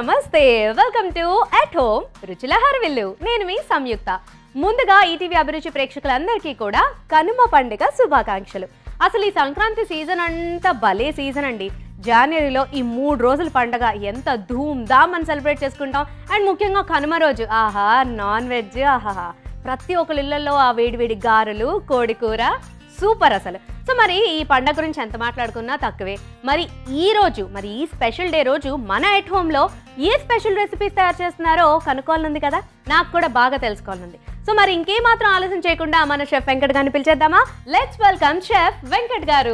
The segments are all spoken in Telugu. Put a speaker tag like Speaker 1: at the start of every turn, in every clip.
Speaker 1: నమస్తే వెల్కమ్ టు అట్ హోమ్ రుచుల హర్విల్లు నేను మీ సంయుక్త ముందుగా ఈటీవీ అభిరుచి ప్రేక్షకులందరికీ కూడా కనుమ పండుగ శుభాకాంక్షలు అసలు ఈ సంక్రాంతి సీజన్ అంతా భలే సీజన్ అండి జనవరిలో ఈ మూడు రోజుల పండగ ఎంత ధూమ్ ధామ్ అని సెలబ్రేట్ చేసుకుంటాం అండ్ ముఖ్యంగా కనుమ రోజు ఆహా నాన్ వెజ్ ఆహా ప్రతి ఒక్కరి ఇళ్లలో ఆ వేడివేడి గారెలు కోడి కూర సూపర్ అసలు సో మరి ఈ పండగ గురించి ఎంత మాట్లాడుకున్నా తక్కువే మరి ఈ రోజు మరి ఈ స్పెషల్ డే రోజు మన ఎట్ హోమ్లో ఏ స్పెషల్ రెసిపీస్ తయారు చేస్తున్నారో కనుక్కోవాలనుంది కదా నాకు కూడా బాగా తెలుసుకోవాలనుంది సో మరి ఇంకేమాత్రం ఆలోచన చేయకుండా మన షెఫ్ వెంకట్ గారిని పిలిచేద్దామా లెట్స్ వెల్కమ్ షెఫ్ వెంకట్ గారు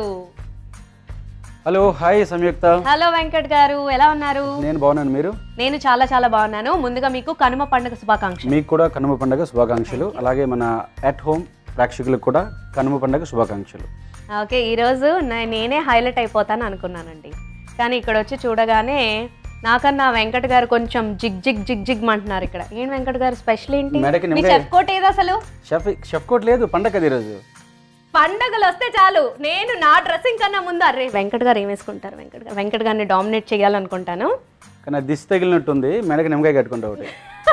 Speaker 2: hello hi Samyukta
Speaker 1: hello Venkat గారు ఎలా ఉన్నారు
Speaker 2: నేను బాగున్నాను మీరు
Speaker 1: నేను చాలా చాలా బాగున్నాను ముందుగా మీకు కనుమ పండుగ శుభాకాంక్షలు
Speaker 2: మీకు కూడా కనుమ పండుగ శుభాకాంక్షలు అలాగే మన అట్ హోమ్ ప్రేక్షకులకు కూడా కనుమ పండుగ శుభాకాంక్షలు
Speaker 1: ఓకే ఈరోజు నే- నేనే హైలైట్ అయిపోతాను అనుకున్నానండి కానీ ఇక్కడ వచ్చి చూడగానే నాకన్నా వెంకట్ గారు కొంచెం జిగ్ జిగ్ జిగ్ జిగ్ అంటున్నారు ఇక్కడ ఏం వెంకట్ గారు స్పెషల్ ఏంటి
Speaker 2: మెడకి
Speaker 1: మీ
Speaker 2: నిమ్మకాయ-
Speaker 1: చెఫ్ కోట్ ఏది అసలు
Speaker 2: షెఫ్ షెఫ్ కోట్ లేదు పండగ కదా ఈరోజు
Speaker 1: పండగలు వస్తే చాలు నేను నా డ్రెస్సింగ్ కన్నా ముందు అరే వెంకట్ గారు ఏం వేసుకుంటారు వెంకట్ గారు వెంకట్ గారిని డామినేట్ చేయాలనుకుంటాను
Speaker 2: కానీ దిశ తగిలినట్టుంది మెడకి నిమ్మకాయ కట్టుకుంటా ఒకటి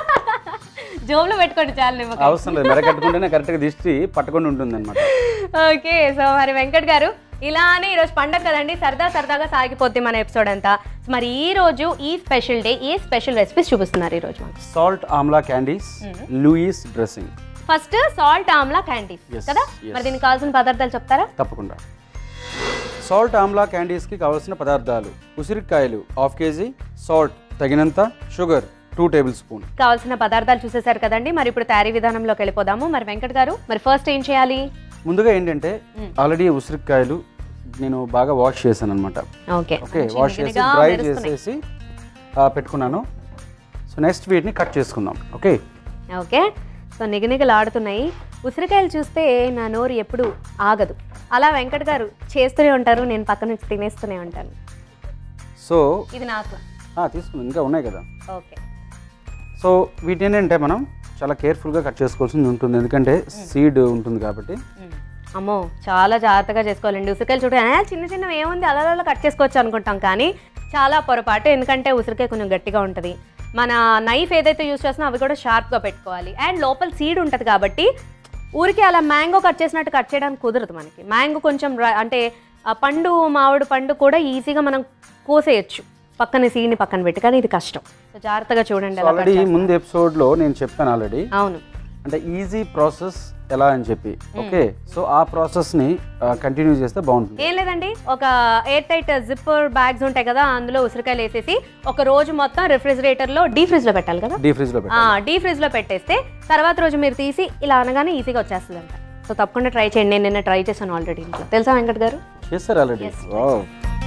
Speaker 1: జోబులో పెట్టుకోండి చాలు నిమ్మకాయ
Speaker 2: అవసరం లేదు మెడ కట్టుకుంటేనే కరెక్ట్గా దిష్టి పట్టుకొని ఉంటుంది అనమాట
Speaker 1: ఓకే సో మరి వెంకట్ గారు ఇలానే ఈరోజు పండగ కదండి సరదా సరదాగా సాగిపోద్ది మన ఎపిసోడ్ అంతా సో మరి ఈ రోజు ఈ స్పెషల్ డే ఏ స్పెషల్ రెసిపీస్ చూపిస్తున్నారు ఈ రోజు మాకు
Speaker 2: salt amla candies Louis dressing
Speaker 1: first salt amla candies
Speaker 2: Yes,
Speaker 1: కదా
Speaker 2: yes.
Speaker 1: మరి దీనికి కావాల్సిన పదార్థాలు చెప్తారా
Speaker 2: తప్పకుండా సాల్ట్ ఆమ్లా క్యాండీస్కి కావాల్సిన పదార్థాలు ఉసిరికాయలు హాఫ్ కేజీ సాల్ట్ తగినంత షుగర్ టూ టేబుల్ స్పూన్
Speaker 1: కావాల్సిన పదార్థాలు చూసేశారు కదండి మరి ఇప్పుడు తయారీ విధానంలోకి వెళ్ళిపోదాము మరి వెంకట్ గారు మరి ఫస్ట్ ఏం చేయాలి
Speaker 2: ముందుగా ఏంటంటే ఆల్రెడీ ఉసిరికాయలు నేను బాగా వాష్ చేశాను అనమాట
Speaker 1: ఓకే
Speaker 2: ఓకే వాష్ చేసి డ్రై చేసేసి ఆ, పెట్టుకున్నాను సో నెక్స్ట్ వీటిని కట్ చేసుకుందాం ఓకే
Speaker 1: ఓకే సో నిగనిగలాడుతున్నాయి ఉసిరికాయలు చూస్తే నా నోరు ఎప్పుడు ఆగదు అలా వెంకట్ గారు చేస్తూనే ఉంటారు నేను పక్క నుంచి తినేస్తూనే ఉంటాను
Speaker 2: సో
Speaker 1: ఇది నాకు
Speaker 2: తీసుకుందాం ఇంకా ఉన్నాయి కదా
Speaker 1: ఓకే
Speaker 2: సో వీటిని ఏంటంటే మనం చాలా కేర్ఫుల్గా కట్ చేసుకోవాల్సి ఉంటుంది ఎందుకంటే సీడ్ ఉంటుంది కాబట్టి
Speaker 1: అమ్మో చాలా జాగ్రత్తగా చేసుకోవాలండి ఉసిరికాయలు చూడ "ఆ, చిన్న చిన్న ఏముంది అలా అలా కట్ చేసుకోవచ్చు అనుకుంటాం కానీ చాలా పొరపాటు ఎందుకంటే ఉసిరికాయ కొంచెం గట్టిగా ఉంటుంది మన నైఫ్ ఏదైతే యూస్ చేస్తున్నా అవి కూడా షార్ప్గా పెట్టుకోవాలి అండ్ లోపల సీడ్ ఉంటుంది కాబట్టి ఊరికి అలా మ్యాంగో కట్ చేసినట్టు కట్ చేయడానికి కుదరదు మనకి మ్యాంగో కొంచెం ర- అంటే ఆ పండు మామిడి పండు కూడా ఈజీగా మనం కోసేయచ్చు పక్కన సీడ్ని పక్కన పెట్టి కానీ ఇది కష్టం సో జాగ్రత్తగా చూడండి ఎలా cut
Speaker 2: ఆల్రెడీ
Speaker 1: చేస్తారో.
Speaker 2: ముందు ఎపిసోడ్లో నేను చెప్పాను ఆల్రెడీ
Speaker 1: అవును
Speaker 2: అంటే ఈజీ ప్రాసెస్ ఎలా అని చెప్పి ఓకే సో ఆ ప్రాసెస్ని కంటిన్యూ చేస్తే బాగుంటుంది
Speaker 1: ఏం లేదండి ఒక ఎయిర్ టైట్ జిప్పర్ బ్యాగ్స్ ఉంటాయి కదా అందులో ఉసిరికాయలు వేసేసి ఒక రోజు మొత్తం రెఫ్రిజిరేటర్లో డీ ఫ్రిడ్జ్లో పెట్టాలి కదా
Speaker 2: డీ ఫ్రిడ్జ్లో పెట్టి
Speaker 1: డీ ఫ్రిడ్జ్లో పెట్టేస్తే తర్వాత రోజు మీరు తీసి ఇలా అనగానే ఈజీగా వచ్చేస్తుంది అంట సో తప్పకుండా ట్రై చేయండి నేను నిన్న ట్రై చేశాను ఆల్రెడీ ఇంట్లో తెలుసా వెంకట్ గారు
Speaker 2: చేస్తారు ఆల్రెడీ వావ్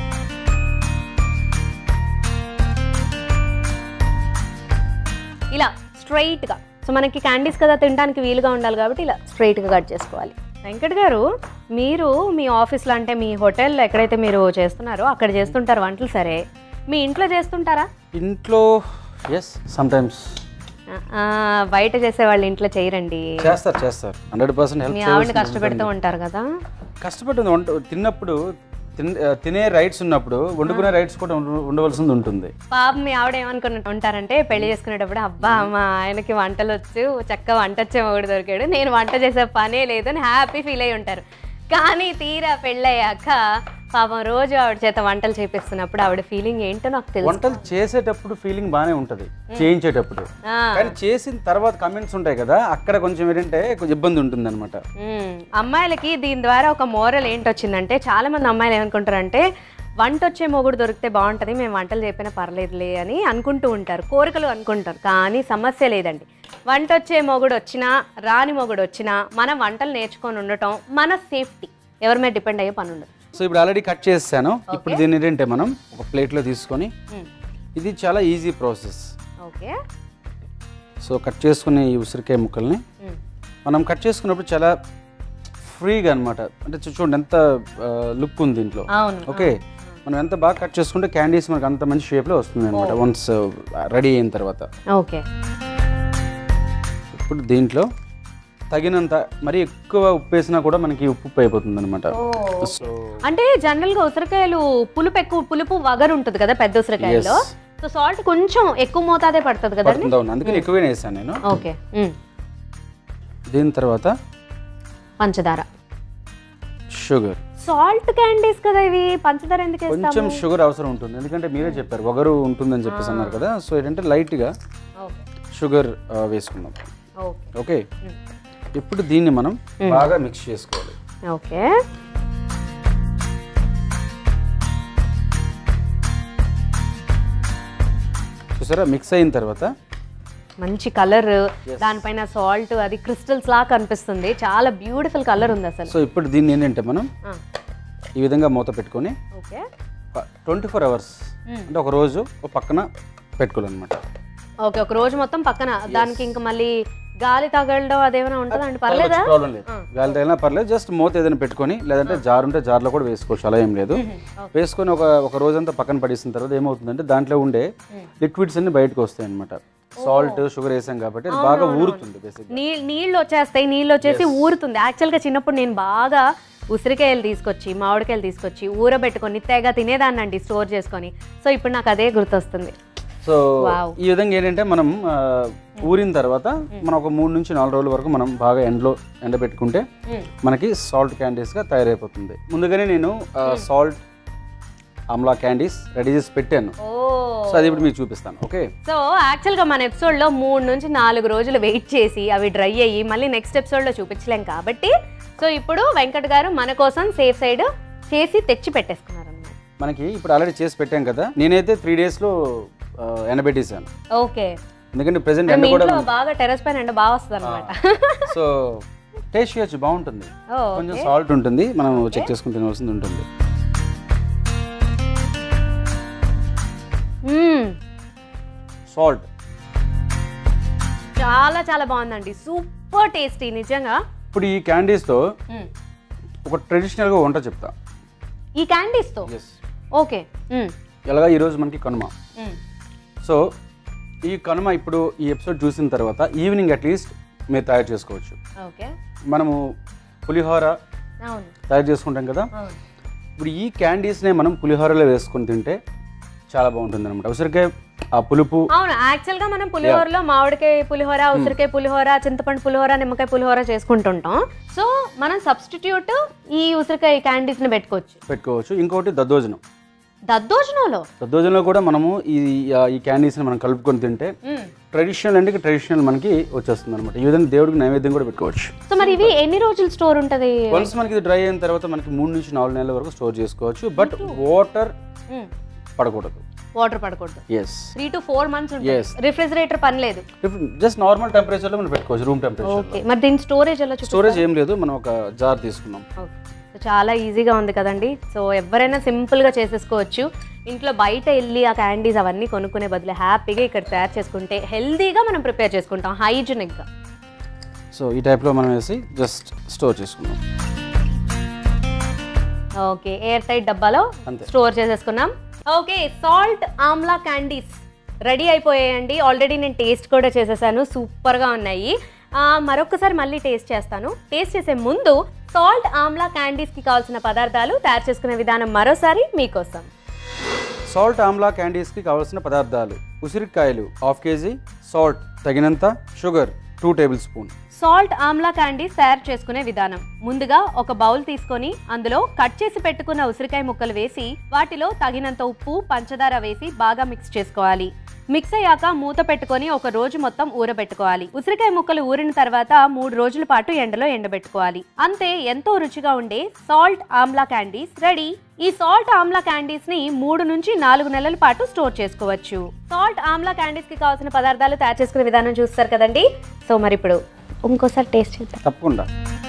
Speaker 1: ఇలా స్ట్రైట్గా సో మనకి క్యాండీస్ కదా తినడానికి వీలుగా ఉండాలి కాబట్టి ఇలా స్ట్రైట్గా కట్ చేసుకోవాలి వెంకట్ గారు మీరు మీ ఆఫీస్లో అంటే మీ హోటల్లో ఎక్కడైతే మీరు చేస్తున్నారో అక్కడ చేస్తుంటారు వంటలు సరే మీ ఇంట్లో చేస్తుంటారా
Speaker 2: ఇంట్లో ఎస్ సమ్ టైమ్స్
Speaker 1: ఆ, బయట చేసే వాళ్ళు ఇంట్లో చేయరండి
Speaker 2: చేస్తారు చేస్తారు హండ్రెడ్ పర్సెంట్
Speaker 1: మీ
Speaker 2: హెల్ప్
Speaker 1: ఆవిడని కష్టపెడుతూ ఉంటారు కదా
Speaker 2: కష్టపడుతుంది వంట తిన్నప్పుడు తిన్- ఆ, తినే రైట్స్ ఉన్నప్పుడు వండుకునే రైట్స్ కూడా ఉండ- ఉండవలసింది ఉంటుంది
Speaker 1: పాప మీ ఆవిడ ఏమనుకుని ఉంటారంటే పెళ్లి చేసుకునేటప్పుడు అబ్బా మా ఆయనకి వంటలు వచ్చు చక్కగా వంట వచ్చే మొగుడు దొరికాడు నేను వంట చేసే పనే లేదు అని హ్యాపీ ఫీల్ అయి ఉంటారు కానీ తీరా పెళ్ళయ్యాక పాపం రోజు ఆవిడ చేత వంటలు చేపిస్తున్నప్పుడు ఆవిడ ఫీలింగ్ ఏంటో నాకు తెలుసు
Speaker 2: వంటలు చేసేటప్పుడు ఫీలింగ్ బాగానే ఉంటుంది చేయించేటప్పుడు
Speaker 1: ఆ,
Speaker 2: కానీ చేసిన తర్వాత కమెంట్స్ ఉంటాయి కదా అక్కడ కొంచెం ఏంటంటే కొంచెం ఇబ్బంది ఉంటుంది అనమాట
Speaker 1: ఉమ్, అమ్మాయిలకి దీని ద్వారా ఒక మోరల్ ఏంటి వచ్చిందంటే చాలా మంది అమ్మాయిలు ఏమనుకుంటారంటే వంట వచ్చే మొగుడు దొరికితే బాగుంటుంది మేము వంటలు చెప్పినా పర్లేదులే అని అనుకుంటూ ఉంటారు కోరికలు అనుకుంటారు కానీ సమస్య లేదండి వంట వచ్చే మొగుడు వచ్చినా రాని మొగుడు వచ్చినా మనం వంటలు నేర్చుకొని ఉండటం మన సేఫ్టీ ఎవరి మీద డిపెండ్ అయ్యే పని ఉండదు
Speaker 2: సో ఇప్పుడు ఆల్రెడీ కట్ చేసాను ఇప్పుడు దీన్ని ఏంటంటే మనం ఒక ప్లేట్లో తీసుకొని ఇది చాలా easy process
Speaker 1: okay
Speaker 2: so cut చేసుకునే ఈ ఉసిరికాయ ముక్కల్ని మనం కట్ చేసుకున్నప్పుడు చాలా ఫ్రీగా అన్నమాట అంటే చూ- చూడండి ఎంత లుక్ ఉంది దీంట్లో
Speaker 1: అవును
Speaker 2: ఓకే మనం ఎంత బాగా కట్ చేసుకుంటే క్యాండీస్ మనకు అంత మంచి షేప్లో వస్తుంది అనమాట వన్స్ రెడీ అయిన తర్వాత
Speaker 1: ఓకే
Speaker 2: ఇప్పుడు దీంట్లో తగినంత మరి ఎక్కువ ఉప్పు వేసినా కూడా మనకి ఉప్పు ఉప్పు అయిపోతుంది అనమాట సో
Speaker 1: అంటే జనరల్ గా ఉసిరికాయలు పులుపు ఎక్కువ పులుపు వగరు ఉంటుంది కదా పెద్ద ఉసిరికాయలో సో సాల్ట్ కొంచెం ఎక్కువ మోతాదే పడుతుంది కదండి
Speaker 2: పడుతుంది అవును అందుకని ఎక్కువే వేసాను నేను
Speaker 1: ఓకే
Speaker 2: దీని తర్వాత
Speaker 1: పంచదార
Speaker 2: షుగర్
Speaker 1: సాల్ట్ క్యాండీస్ కదా ఇవి పంచదార ఎందుకు వేస్తాము
Speaker 2: కొంచెం షుగర్ అవసరం ఉంటుంది ఎందుకంటే మీరే చెప్పారు వగరు ఉంటుందని చెప్పేసి అన్నారు కదా సో ఏంటంటే లైట్గా
Speaker 1: ఓకే
Speaker 2: షుగర్ వేసుకుందాం
Speaker 1: ఓకే
Speaker 2: ఓకే ఇప్పుడు దీన్ని మనం బాగా మిక్స్ చేసుకోవాలి
Speaker 1: ఓకే
Speaker 2: చూసారా మిక్స్ అయిన తర్వాత
Speaker 1: మంచి కలర్ దానిపైన సాల్ట్ అది క్రిస్టల్స్ లా కనిపిస్తుంది చాలా బ్యూటిఫుల్ కలర్ ఉంది అసలు
Speaker 2: సో ఇప్పుడు దీన్ని ఏంటంటే మనం
Speaker 1: ఆ,
Speaker 2: ఈ విధంగా మూత పెట్టుకొని
Speaker 1: ఓకే
Speaker 2: ట్వంటీ ఫోర్ అవర్స్ అంటే ఒక రోజు ఒక పక్కన పెట్టుకోవాలన్నమాట
Speaker 1: ఓకే ఒక రోజు మొత్తం పక్కన దానికి ఇంకా మళ్ళీ గాలి తగలడం అదేమైనా ఉంటుందండి పర్లేదా
Speaker 2: ప్రాబ్లం లేదు గాలి తగిలినా పర్లేదు జస్ట్ మూత ఏదైనా పెట్టుకొని లేదంటే జార్ ఉంటే జార్లో కూడా వేసుకోవచ్చు అలా ఏం లేదు వేసుకొని ఒక ఒక రోజంతా పక్కన పడేసిన తర్వాత ఏమవుతుందంటే దాంట్లో ఉండే లిక్విడ్స్ అన్ని బయటకు వస్తాయి అనమాట సాల్ట్ షుగర్ వేసాం కాబట్టి అది బాగా ఊరుతుంది బేసిక్
Speaker 1: నీ నీళ్ళు వచ్చేస్తాయి నీళ్ళు వచ్చేసి ఊరుతుంది యాక్చువల్గా చిన్నప్పుడు నేను బాగా ఉసిరికాయలు తీసుకొచ్చి మామిడికాయలు తీసుకొచ్చి ఊరబెట్టుకొని తెగ తినేదాన్నండి స్టోర్ చేసుకొని సో ఇప్పుడు నాకు అదే గుర్తొస్తుంది
Speaker 2: సో
Speaker 1: Wow.
Speaker 2: ఈ విధంగా ఏంటంటే మనం ఆ, ఊరిన తర్వాత మనం ఒక మూడు నుంచి నాలుగు రోజుల వరకు మనం బాగా ఎండలో ఎండబెట్టుకుంటే మనకి సాల్ట్ క్యాండీస్గా తయారైపోతుంది ముందుగానే నేను సాల్ట్ ఆమ్లా క్యాండీస్ రెడీ చేసి పెట్టాను
Speaker 1: ఓ
Speaker 2: సో అది ఇప్పుడు మీకు చూపిస్తాను ఓకే
Speaker 1: సో యాక్చువల్గా మన ఎపిసోడ్లో మూడు నుంచి నాలుగు రోజులు వెయిట్ చేసి అవి డ్రై అయ్యి మళ్ళీ నెక్స్ట్ ఎపిసోడ్లో చూపించలేం కాబట్టి సో ఇప్పుడు వెంకట్ గారు మన కోసం సేఫ్ సైడ్ చేసి తెచ్చి పెట్టేసుకున్నారు అన్నమాట
Speaker 2: మనకి ఇప్పుడు ఆల్రెడీ చేసి పెట్టాం కదా నేనైతే త్రీ డేస్లో ఎండబెట్టేసాను
Speaker 1: ఓకే
Speaker 2: ఎందుకంటే ప్రెసెంట్ ఎండ
Speaker 1: మీ
Speaker 2: కూడా
Speaker 1: ఇంట్లో బాగా టెరస్ పైన ఎండ బాగా వస్తుంది అనమాట
Speaker 2: సో టేస్ట్ చేయొచ్చు బాగుంటుంది కొంచెం సాల్ట్ ఉంటుంది మనం చెక్ చేసుకుని తినవలసింది ఉంటుంది సాల్ట్
Speaker 1: చాలా చాలా బాగుందండి సూపర్ టేస్టీ నిజంగా
Speaker 2: ఇప్పుడు ఈ క్యాండీస్తో
Speaker 1: మ్మ్.
Speaker 2: ఒక ట్రెడిషనల్గా వంట చెప్తా
Speaker 1: ఈ candies తో
Speaker 2: ఎస్
Speaker 1: ఓకే మ్మ్.
Speaker 2: ఎలాగా ఈరోజు మనకి కనుమ
Speaker 1: మ్మ్.
Speaker 2: సో ఈ కనుమ ఇప్పుడు ఈ ఎపిసోడ్ చూసిన తర్వాత ఈవినింగ్ అట్లీస్ట్ మీరు తయారు చేసుకోవచ్చు
Speaker 1: ఓకే
Speaker 2: మనము పులిహోర
Speaker 1: అవును
Speaker 2: తయారు చేసుకుంటాం కదా
Speaker 1: అవును
Speaker 2: ఇప్పుడు ఈ క్యాండీస్నే మనం పులిహోరలో వేసుకొని తింటే చాలా బాగుంటుంది అనమాట ఉసిరికాయ ఆ పులుపు
Speaker 1: అవును యాక్చువల్ గా మనం పులిహోరలో మామిడికాయ పులిహోర ఉసిరికాయ పులిహోర చింతపండు పులిహోర నిమ్మకాయ పులిహోర చేసుకుంటుంటాం సో మనం సబ్స్టిట్యూట్ ఈ ఉసిరికాయ క్యాండీస్ ని పెట్టుకోవచ్చు
Speaker 2: పెట్టుకోవచ్చు ఇంకొకటి దద్దోజనం
Speaker 1: దద్దోజనంలో
Speaker 2: దద్దోజనంలో కూడా మనము ఈ ఈ క్యాండీస్ని మనం కలుపుకొని తింటే ట్రెడిషనల్ అంటే ట్రెడిషనల్ మనకి వచ్చేస్తుంది అనమాట ఈ విధంగా దేవుడికి నైవేద్యం కూడా పెట్టుకోవచ్చు
Speaker 1: సో మరి ఇవి ఎన్ని రోజులు స్టోర్ ఉంటది
Speaker 2: వన్స్ మనకి ఇది డ్రై అయిన తర్వాత మనకి మూడు నుంచి నాలుగు నెలల వరకు స్టోర్ చేసుకోవచ్చు బట్ వాటర్ పడకూడదు
Speaker 1: వాటర్ పడకూడదు
Speaker 2: yes
Speaker 1: three to four months
Speaker 2: Yes.
Speaker 1: ఉంటుంది రిఫ్రిజిరేటర్ పని లేదు
Speaker 2: జస్ట్ నార్మల్ టెంపరేచర్లో మనం పెట్టుకోవచ్చు రూమ్ టెంపరేచర్
Speaker 1: ఓకే మరి దీని స్టోరేజ్ ఎలా చూపి
Speaker 2: స్టోరేజ్ ఏం లేదు మనం ఒక జార్ తీసుకున్నాం
Speaker 1: ఓకే. సో చాలా ఈజీగా ఉంది కదండి సో ఎవరైనా సింపుల్గా చేసేసుకోవచ్చు ఇంట్లో బయట వెళ్ళి ఆ క్యాండీస్ అవన్నీ కొనుక్కునే బదులు హ్యాపీగా ఇక్కడ తయారు చేసుకుంటే హెల్తీగా మనం ప్రిపేర్ చేసుకుంటాం హైజీనిక్గా
Speaker 2: సో ఈ టైప్లో మనం వేసి జస్ట్ స్టోర్ చేసుకున్నాం
Speaker 1: ఓకే ఎయిర్ టైట్ డబ్బాలో
Speaker 2: అంతే.
Speaker 1: స్టోర్ చేసేసుకున్నాం okay salt amla candies ready అయిపోయాయండి ఆల్రెడీ నేను టేస్ట్ కూడా చేసేసాను సూపర్గా ఉన్నాయి ఆ, మరొకసారి మళ్ళీ టేస్ట్ చేస్తాను టేస్ట్ చేసే ముందు సాల్ట్ ఆమ్లా క్యాండీస్కి కావాల్సిన పదార్థాలు తయారు చేసుకునే విధానం మరోసారి మీకోసం
Speaker 2: సాల్ట్ ఆమ్లా క్యాండీస్కి కావాల్సిన పదార్థాలు ఉసిరికాయలు హాఫ్ కేజీ సాల్ట్ తగినంత sugar two table spoon
Speaker 1: salt amla candies తయారు చేసుకునే విధానం ముందుగా ఒక బౌల్ తీసుకొని అందులో కట్ చేసి పెట్టుకున్న ఉసిరికాయ ముక్కలు వేసి వాటిలో తగినంత ఉప్పు పంచదార వేసి బాగా మిక్స్ చేసుకోవాలి మిక్స్ అయ్యాక మూత పెట్టుకొని ఒక రోజు మొత్తం ఊరబెట్టుకోవాలి ఉసిరికాయ ముక్కలు ఊరిన తర్వాత మూడు రోజుల పాటు ఎండలో ఎండబెట్టుకోవాలి అంతే ఎంతో రుచిగా ఉండే సాల్ట్ ఆమ్లా క్యాండీస్ రెడీ ఈ సాల్ట్ ఆమ్లా క్యాండీస్ ని మూడు నుంచి నాలుగు నెలల పాటు స్టోర్ చేసుకోవచ్చు సాల్ట్ ఆమ్లా క్యాండీస్ కి కావాల్సిన పదార్థాలు తయారు చేసుకునే విధానం చూస్తారు కదండి సో మరి ఇప్పుడు ఇంకోసారి టేస్ట్ చేద్దాం
Speaker 2: తప్పకుండా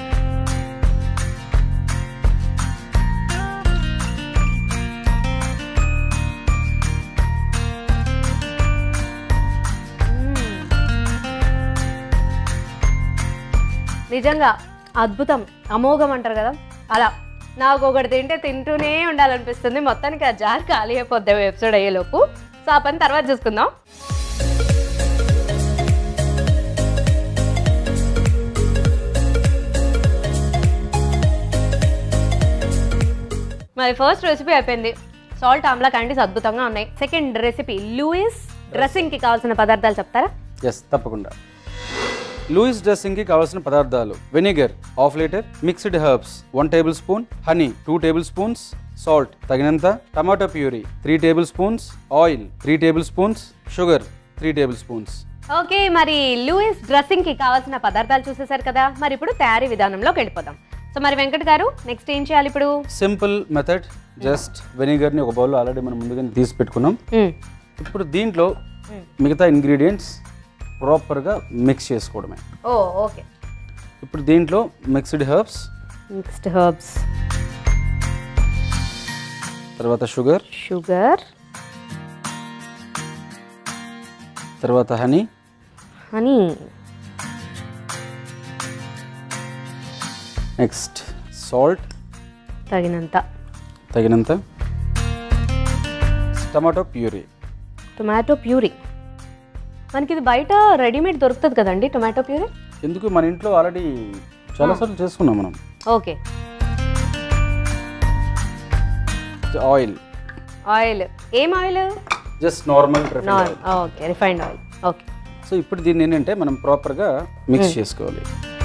Speaker 1: నిజంగా అద్భుతం అమోఘం అంటారు కదా అలా నాకు ఒకటి తింటే తింటూనే ఉండాలనిపిస్తుంది మొత్తానికి ఆ జార్ ఖాళీ అయిపోద్ది ఎపిసోడ్ అయ్యేలోపు సో ఆ పని తర్వాత చూసుకుందాం మరి ఫస్ట్ రెసిపీ అయిపోయింది సాల్ట్ ఆమ్లా క్యాండీస్ అద్భుతంగా ఉన్నాయి సెకండ్ రెసిపీ లూయిస్ డ్రెస్సింగ్ కి కావాల్సిన పదార్థాలు చెప్తారా
Speaker 2: ఎస్ తప్పకుండా లూయిస్ డ్రెస్సింగ్కి కావాల్సిన పదార్థాలు vinegar half litre mixed herbs one table spoon honey two table spoons salt తగినంత tomato puree three table spoons oil three table spoons sugar three table spoons
Speaker 1: okay మరి లూయిస్ డ్రెస్సింగ్ కి కావాల్సిన పదార్థాలు చూసేశారు కదా మరి ఇప్పుడు తయారీ విధానంలోకి వెళ్ళిపోదాం సో మరి వెంకట్ గారు నెక్స్ట్ ఏం చేయాలి ఇప్పుడు
Speaker 2: సింపుల్ మెథడ్ జస్ట్ వెనిగర్ని ఒక బౌల్లో ఆల్రెడీ మనం ముందుగానే తీసి పెట్టుకున్నాం
Speaker 1: మ్మ్.
Speaker 2: ఇప్పుడు దీంట్లో మిగతా ఇంగ్రీడియంట్స్ ప్రాపర్గా మిక్స్ చేసుకోవడమే
Speaker 1: ఓ ఓకే
Speaker 2: ఇప్పుడు దీంట్లో మిక్స్డ్ హర్బ్స్
Speaker 1: మిక్స్డ్ హర్బ్స్
Speaker 2: తర్వాత షుగర్
Speaker 1: షుగర్
Speaker 2: తర్వాత హనీ
Speaker 1: హనీ
Speaker 2: నెక్స్ట్ సాల్ట్
Speaker 1: తగినంత
Speaker 2: తగినంత టమాటో ప్యూరీ
Speaker 1: టొమాటో ప్యూరీ మనకి ఇది బయట రెడీమేడ్ దొరుకుతుంది కదండి టొమాటో ప్యూరీ
Speaker 2: ఎందుకు మన ఇంట్లో ఆల్రెడీ చాలాసార్లు చేసుకున్నాం మనం
Speaker 1: ఓకే
Speaker 2: ఆయిల్
Speaker 1: ఆయిల్ ఏం oil
Speaker 2: just normal
Speaker 1: non okay refined oil okay
Speaker 2: so ఇప్పుడు దీన్ని ఏంటంటే మనం ప్రాపర్గా మిక్స్ చేసుకోవాలి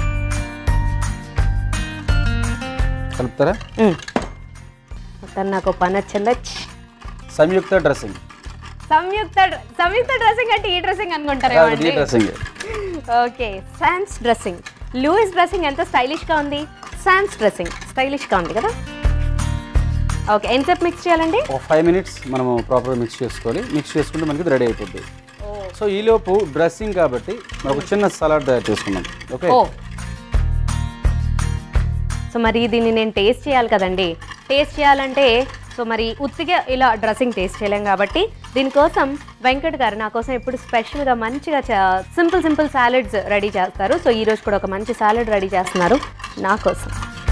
Speaker 2: కలుపుతారా
Speaker 1: మొత్తం నాకు పని వచ్చిందా
Speaker 2: సంయుక్త డ్రెస్సింగ్
Speaker 1: సంయుక్త సంయుక్త డ్రెస్సింగ్ అంటే ఈ డ్రెస్సింగ్ అనుకుంటారు
Speaker 2: ఈ డ్రెస్సింగ్
Speaker 1: ఓకే సాన్స్ డ్రెస్సింగ్ లూయిస్ డ్రెస్సింగ్ ఎంత స్టైలిష్గా ఉంది సాన్స్ డ్రెస్సింగ్ స్టైలిష్గా ఉంది కదా ఓకే ఎంతసేపు మిక్స్ చేయాలండి
Speaker 2: ఒక ఫైవ్ మినిట్స్ మనము ప్రాపర్గా మిక్స్ చేసుకోవాలి మిక్స్ చేసుకుంటే మనకి రెడీ అయిపోద్ది సో ఈలోపు డ్రెస్సింగ్ కాబట్టి మనం ఒక చిన్న సలాడ్ తయారు చేసుకున్నాం ఓకే
Speaker 1: ఓ సో మరి దీన్ని నేను టేస్ట్ చేయాలి కదండి టేస్ట్ చేయాలంటే సో మరి ఉత్తిగా ఇలా డ్రెస్సింగ్ టేస్ట్ చేయలేం కాబట్టి దీనికోసం వెంకట్ గారు నా కోసం ఎప్పుడు స్పెషల్గా మంచిగా సింపుల్ సింపుల్ సాలెడ్స్ రెడీ చేస్తారు సో ఈరోజు కూడా ఒక మంచి సాలెడ్ రెడీ చేస్తున్నారు నా కోసం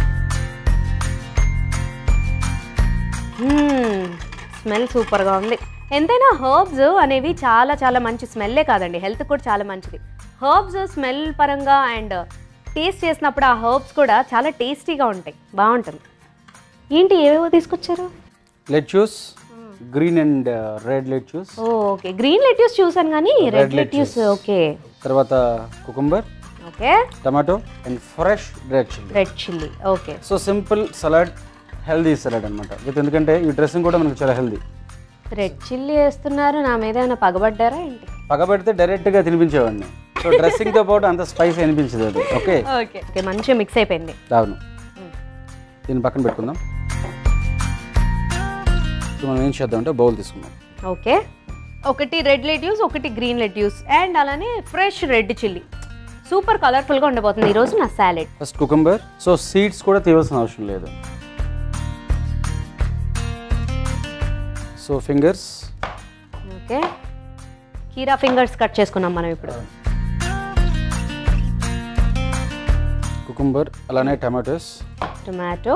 Speaker 1: స్మెల్ సూపర్గా ఉంది ఎంతైనా హర్బ్స్ అనేవి చాలా చాలా మంచి స్మెల్లే కాదండి హెల్త్ కూడా చాలా మంచిది హర్బ్స్ స్మెల్ పరంగా అండ్ టేస్ట్ చేసినప్పుడు ఆ హర్బ్స్ కూడా చాలా టేస్టీగా ఉంటాయి బాగుంటుంది ఏంటి ఏవేవో తీసుకొచ్చారు
Speaker 2: lettuce green and red lettuce
Speaker 1: oh okay green lettuce చూసాను కానీ రెడ్ లెట్యూస్ ఓకే
Speaker 2: తర్వాత cucumber
Speaker 1: okay
Speaker 2: tomato and fresh red chilli
Speaker 1: red chilli okay
Speaker 2: so simple salad healthy salad అనమాట విత్ ఎందుకంటే ఈ డ్రెస్సింగ్ కూడా మనకు చాలా హెల్దీ
Speaker 1: రెడ్ చిల్లీ వేస్తున్నారు నా మీద ఏమైనా పగబడ్డారా ఏంటి
Speaker 2: పగబెడితే డైరెక్ట్గా తినిపించేవాడిని సో డ్రెస్సింగ్తో పాటు అంత స్పైస్ అనిపించదు అది ఓకే
Speaker 1: ఓకే ఓకే మంచిగా మిక్స్ అయిపోయింది
Speaker 2: అవును దీన్ని పక్కన పెట్టుకుందాం ఇప్పుడు మనం ఏం చేద్దాం అంటే బౌల్ తీసుకుందాం
Speaker 1: ఓకే ఒకటి రెడ్ లెట్యూస్ ఒకటి గ్రీన్ లెట్యూస్ అండ్ అలానే ఫ్రెష్ రెడ్ చిల్లీ సూపర్ కలర్ఫుల్గా ఉండబోతుంది ఈరోజు నా salad
Speaker 2: first cucumber so seeds కూడా తీయవలసిన అవసరం లేదు సో ఫింగర్స్
Speaker 1: ఓకే కీరా ఫింగర్స్ కట్ చేసుకున్నాం మనం ఇప్పుడు
Speaker 2: కుకుంబర్ అలానే టమాటోస్
Speaker 1: టొమాటో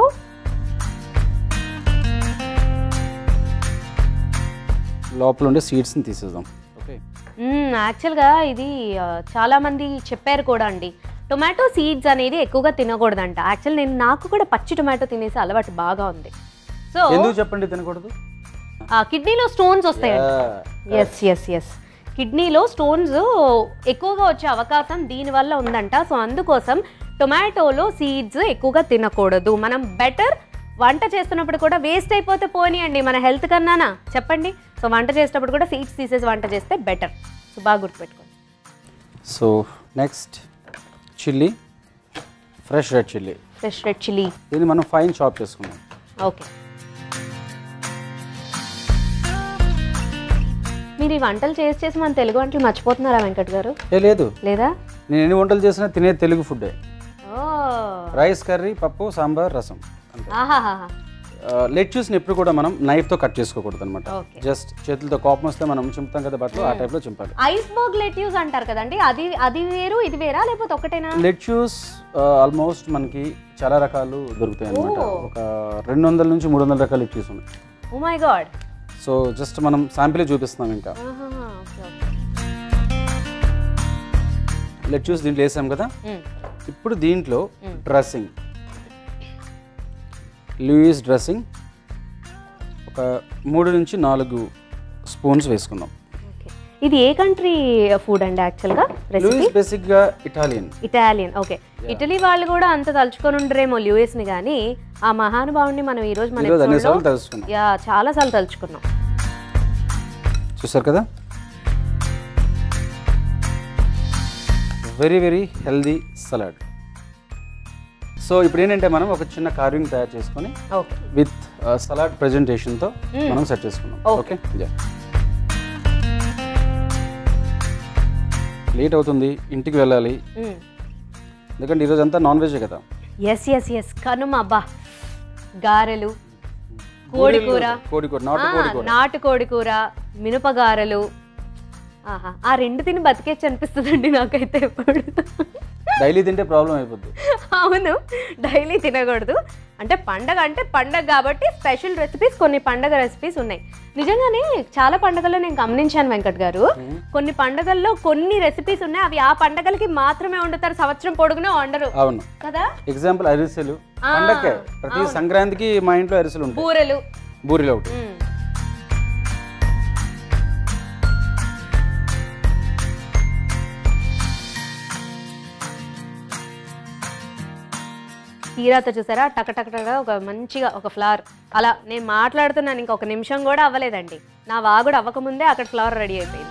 Speaker 2: లోపల ఉండే సీడ్స్ని తీసేద్దాం ఓకే
Speaker 1: యాక్చువల్గా ఇది ఆ, చాలా మంది చెప్పారు కూడా అండి టొమాటో సీడ్స్ అనేది ఎక్కువగా తినకూడదంట యాక్చువల్ నేను నాకు కూడా పచ్చి టొమాటో తినేసి అలవాటు బాగా ఉంది సో
Speaker 2: ఎందుకు చెప్పండి తినకూడదు
Speaker 1: కిడ్నీలో స్టోన్స్ వస్తాయంట ఎస్ ఎస్ ఎస్ కిడ్నీలో స్టోన్స్ ఎక్కువగా వచ్చే అవకాశం దీనివల్ల ఉందంట సో అందుకోసం టొమాటోలో సీడ్స్ ఎక్కువగా తినకూడదు మనం బెటర్ వంట చేస్తున్నప్పుడు కూడా వేస్ట్ అయిపోతే పోనీయండి మన హెల్త్ కన్నానా చెప్పండి సో వంట చేసేటప్పుడు కూడా సీడ్స్ తీసేసి వంట చేస్తే బెటర్ సో బాగా గుర్తుపెట్టుకోండి
Speaker 2: so next chilli fresh red chilli
Speaker 1: fresh red chilli
Speaker 2: దీన్ని మనం ఫైన్ చాప్ చేసుకుందాం
Speaker 1: ఓకే మీరు ఈ వంటలు చేసి చేసి మన తెలుగు వంటలు మర్చిపోతున్నారా వెంకట్ గారు
Speaker 2: ఏ లేదు
Speaker 1: లేదా
Speaker 2: నేను ఎన్ని వంటలు చేసినా తినే తెలుగు ఫుడ్డే
Speaker 1: ఓ
Speaker 2: రైస్ కర్రీ పప్పు సాంబార్ రసం అంతే
Speaker 1: ఆహాహా
Speaker 2: లెట్యూస్ని ఎప్పుడు కూడా మనం నైఫ్తో కట్ చేసుకోకూడదు అనమాట
Speaker 1: Okay.
Speaker 2: జస్ట్ చేతులతో కోపం వస్తే మనం చింపుతాం కదా బట్టలు ఆ టైప్లో చింపాలి
Speaker 1: ఐస్బర్గ్ లెట్యూస్ అంటారు కదండి అది అది వేరు ఇది వేరా లేకపోతే ఒకటేనా
Speaker 2: లెట్యూస్ ఆల్మోస్ట్ మనకి చాలా రకాలు దొరుకుతాయి అనమాట ఒక రెండు వందల నుంచి మూడు వందల రకాల లెట్యూస్ ఉన్నాయి
Speaker 1: oh my god
Speaker 2: so just మనం శాంపిల్ చూపిస్తున్నాం ఇంకా లెట్యూస్ దీంట్లో వేసాం కదా ఇప్పుడు దీంట్లో డ్రెస్సింగ్ లూయిస్ డ్రెస్సింగ్ ఒక ఒక మూడు నుంచి నాలుగు స్పూన్స్ వేసుకుందాం
Speaker 1: ఓకే ఇది ఏ కంట్రీ ఫుడ్ అండి యాక్చువల్గా రెసిపీ
Speaker 2: లూయిస్ బేసిక్గా ఇటాలియన్
Speaker 1: ఇటాలియన్ ఓకే ఇటలీ వాళ్ళు కూడా అంత తలుచుకొని ఉండరేమో ల్యూఎస్ ని కానీ ఆ మహానుభావుని మనం ఈ రోజు మన
Speaker 2: ఈరోజు
Speaker 1: episode లో
Speaker 2: అన్నిసార్లు తెలుసుకున్నాం
Speaker 1: యా చాలా సార్లు తలుచుకున్నాం
Speaker 2: చూసారు కదా very very healthy salad so ఇప్పుడు ఏంటంటే మనం ఒక చిన్న కార్వింగ్ తయారు చేసుకొని
Speaker 1: ఓకే
Speaker 2: విత్ సలాడ్ ప్రెజెంటేషన్తో మనం సెట్ చేసుకున్నాం
Speaker 1: Okay.
Speaker 2: ఓకే లేట్ అవుతుంది ఇంటికి వెళ్ళాలి ఎందుకంటే ఈరోజు అంతా నాన్ వెజ్ కదా
Speaker 1: ఎస్ ఎస్ ఎస్ కనుమ అబ్బా గారెలు కోడి కూర
Speaker 2: కోడి కూర నాటు కోడి కూర
Speaker 1: నాటు కోడి కూర మినపగారెలు ఆహా ఆ రెండు తిని బతికేచ్చు అనిపిస్తుందండి నాకైతే ఎప్పుడు
Speaker 2: డైలీ తింటే ప్రాబ్లం అయిపోద్ది
Speaker 1: అవును డైలీ తినకూడదు అంటే పండగ అంటే పండగ కాబట్టి స్పెషల్ రెసిపీస్ కొన్ని పండగ రెసిపీస్ ఉన్నాయి నిజంగానే చాలా పండగల్లో నేను గమనించాను వెంకట్ గారు కొన్ని పండగల్లో కొన్ని రెసిపీస్ ఉన్నాయి అవి ఆ పండగలకి మాత్రమే వండుతారు సంవత్సరం పొడుగునే వండరు
Speaker 2: అవును
Speaker 1: కదా
Speaker 2: ఎగ్జాంపుల్ అరిసెలు పండక్కే ప్రతి సంక్రాంతికి మా ఇంట్లో అరిసెలు ఉంటాయి
Speaker 1: బూరెలు
Speaker 2: బూరిలో ఒకటి
Speaker 1: మ్మ్. తీరాతో చూసారా టక టక టక ఒక మంచిగా ఒక ఫ్లవర్ అలా నేను మాట్లాడుతున్నాను ఇంకొక నిమిషం కూడా అవ్వలేదండి నా వాగుడు అవ్వకముందే అక్కడ ఫ్లవర్ రెడీ అయిపోయింది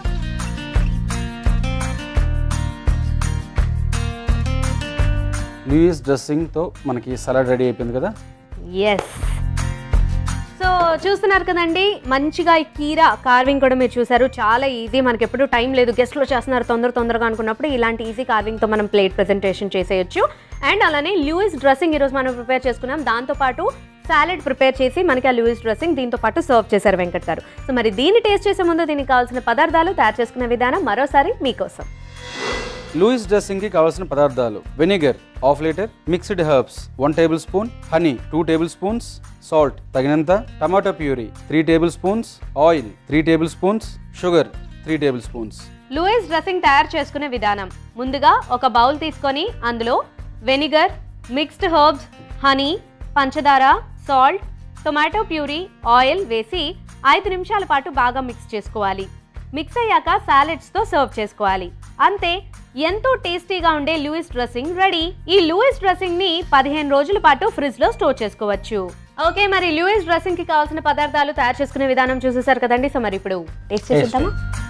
Speaker 2: లూయిస్ డ్రెస్సింగ్తో మనకి సలాడ్ రెడీ అయిపోయింది కదా
Speaker 1: ఎస్ సో చూస్తున్నారు కదండి మంచిగా ఈ కీరా కార్వింగ్ కూడా మీరు చూసారు చాలా ఈజీ మనకి ఎప్పుడు టైం లేదు గెస్ట్లో చేస్తున్నారు తొందర తొందరగా అనుకున్నప్పుడు ఇలాంటి ఈజీ కార్వింగ్తో మనం ప్లేట్ ప్రెజెంటేషన్ చేసేయచ్చు అండ్ అలానే లూయిస్ డ్రెస్సింగ్ ఈరోజు మనం ప్రిపేర్ చేసుకున్నాం దాంతోపాటు సాలెడ్ ప్రిపేర్ చేసి మనకి ఆ లూయిస్ డ్రెస్సింగ్ దీంతో పాటు సర్వ్ చేశారు వెంకట్ గారు సో మరి దీన్ని టేస్ట్ చేసే ముందు దీనికి కావాల్సిన పదార్థాలు తయారు చేసుకునే విధానం మరోసారి మీకోసం
Speaker 2: లూయిస్ డ్రెస్సింగ్కి కావాల్సిన పదార్థాలు vinegar half litre mixed herbs one table spoon honey two table spoons salt తగినంత tomato puree three table spoons oil three table spoons sugar three table spoons
Speaker 1: Louis dressing తయారు చేసుకునే విధానం ముందుగా ఒక బౌల్ తీసుకొని అందులో వెనిగర్ మిక్స్డ్ హర్బ్స్ హనీ పంచదార సాల్ట్ టొమాటో ప్యూరీ ఆయిల్ వేసి ఐదు నిమిషాల పాటు బాగా మిక్స్ చేసుకోవాలి మిక్స్ అయ్యాక సాలెడ్స్తో సర్వ్ చేసుకోవాలి అంతే ఎంతో టేస్టీగా ఉండే లూయిస్ డ్రెస్సింగ్ రెడీ ఈ లూయిస్ డ్రెస్సింగ్ ని పదిహేను రోజుల పాటు ఫ్రిడ్జ్ లో స్టోర్ చేసుకోవచ్చు ఓకే మరి లూయిస్ డ్రెస్సింగ్ కి కావాల్సిన పదార్థాలు తయారు చేసుకునే విధానం చూసేసారు కదండి సో మరి ఇప్పుడు టేస్ట్ చేసేద్దామా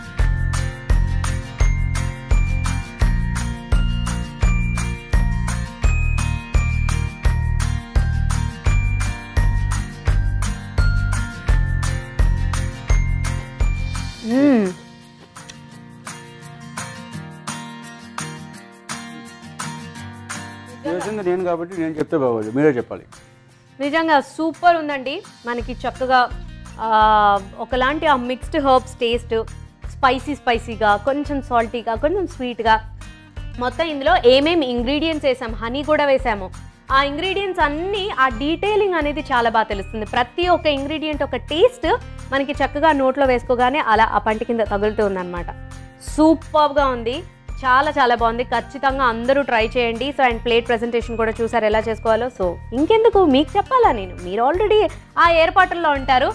Speaker 1: మ్మ్.
Speaker 2: చేసింది నేను కాబట్టి నేను చెప్తే బాగోదు మీరే చెప్పాలి
Speaker 1: నిజంగా సూపర్ ఉందండి మనకి చక్కగా ఆ, ఒకలాంటి ఆ మిక్స్డ్ హర్బ్స్ టేస్ట్ స్పైసీ స్పైసీగా కొంచెం సాల్టీగా కొంచెం స్వీట్గా మొత్తం ఇందులో ఏమేమి ఇంగ్రీడియంట్స్ వేసాం హనీ కూడా వేసాము ఆ ఇంగ్రీడియంట్స్ అన్నీ ఆ డీటెయిలింగ్ అనేది చాలా బాగా తెలుస్తుంది ప్రతి ఒక్క ఇంగ్రీడియంట్ ఒక టేస్ట్ మనకి చక్కగా నోట్లో వేసుకోగానే అలా ఆ పంట కింద తగులుతూ ఉందన్నమాట సూపర్గా ఉంది చాలా చాలా బాగుంది ఖచ్చితంగా అందరూ ట్రై చేయండి సో అండ్ ప్లేట్ ప్రెజెంటేషన్ కూడా చూసారు ఎలా చేసుకోవాలో సో ఇంకెందుకు మీకు చెప్పాలా నేను మీరు ఆల్రెడీ ఆ ఏర్పాట్లలో ఉంటారు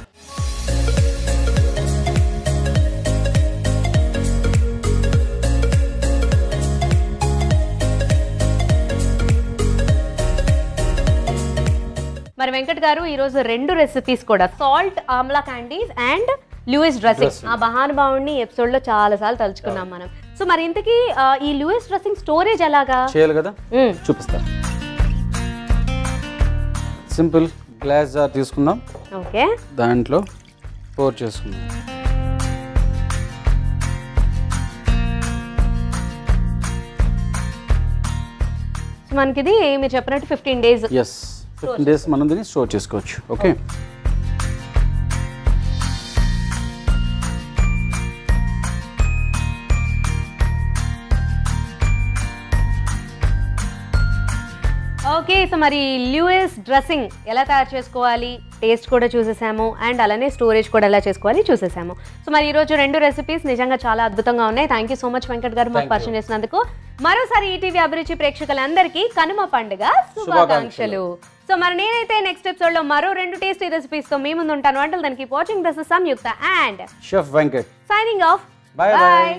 Speaker 1: మరి వెంకట్ గారు ఈరోజు రెండు రెసిపీస్ కూడా salt amla candies and Louis dressing ఆ మహానుభావుడిని ఎపిసోడ్ లో చాలా సార్లు తలుచుకున్నాం మనం సో మరి ఇంతకీ ఆ, ఈ లూయిస్ డ్రెస్సింగ్ స్టోరేజ్ ఎలాగా
Speaker 2: చేయాలి కదా
Speaker 1: మ్మ్.
Speaker 2: చూపిస్తా సింపుల్ గ్లాస్ జార్ తీసుకుందాం
Speaker 1: ఓకే
Speaker 2: దాంట్లో పోర్ చేసుకుందాం
Speaker 1: సో మనకి ఇది మీరు చెప్పినట్టు fifteen days
Speaker 2: yes fifteen days మనం దీన్ని స్టోర్ చేసుకోవచ్చు ఓకే
Speaker 1: ఓకే సో మరి ల్యూఎస్ డ్రెస్సింగ్ ఎలా తయారు చేసుకోవాలి టేస్ట్ కూడా చూసేసాము అండ్ అలానే స్టోరేజ్ కూడా ఎలా చేసుకోవాలి చూసేసాము సో మరి ఈరోజు రెండు రెసిపీస్ నిజంగా చాలా అద్భుతంగా ఉన్నాయి thank you so much Venkat గారు మాకు పరిచయం చేసినందుకు మరోసారి ఈటీవీ అభిరుచి ప్రేక్షకులందరికీ కనుమ పండుగ శుభాకాంక్షలు సో మరి నేనైతే నెక్స్ట్ ఎపిసోడ్ లో మరో రెండు టేస్టీ రెసిపీస్ తో మీ ముందు ఉంటాను అంటే దానికి watching this Samyukta and
Speaker 2: chef Venkat
Speaker 1: signing off
Speaker 2: Bye bye.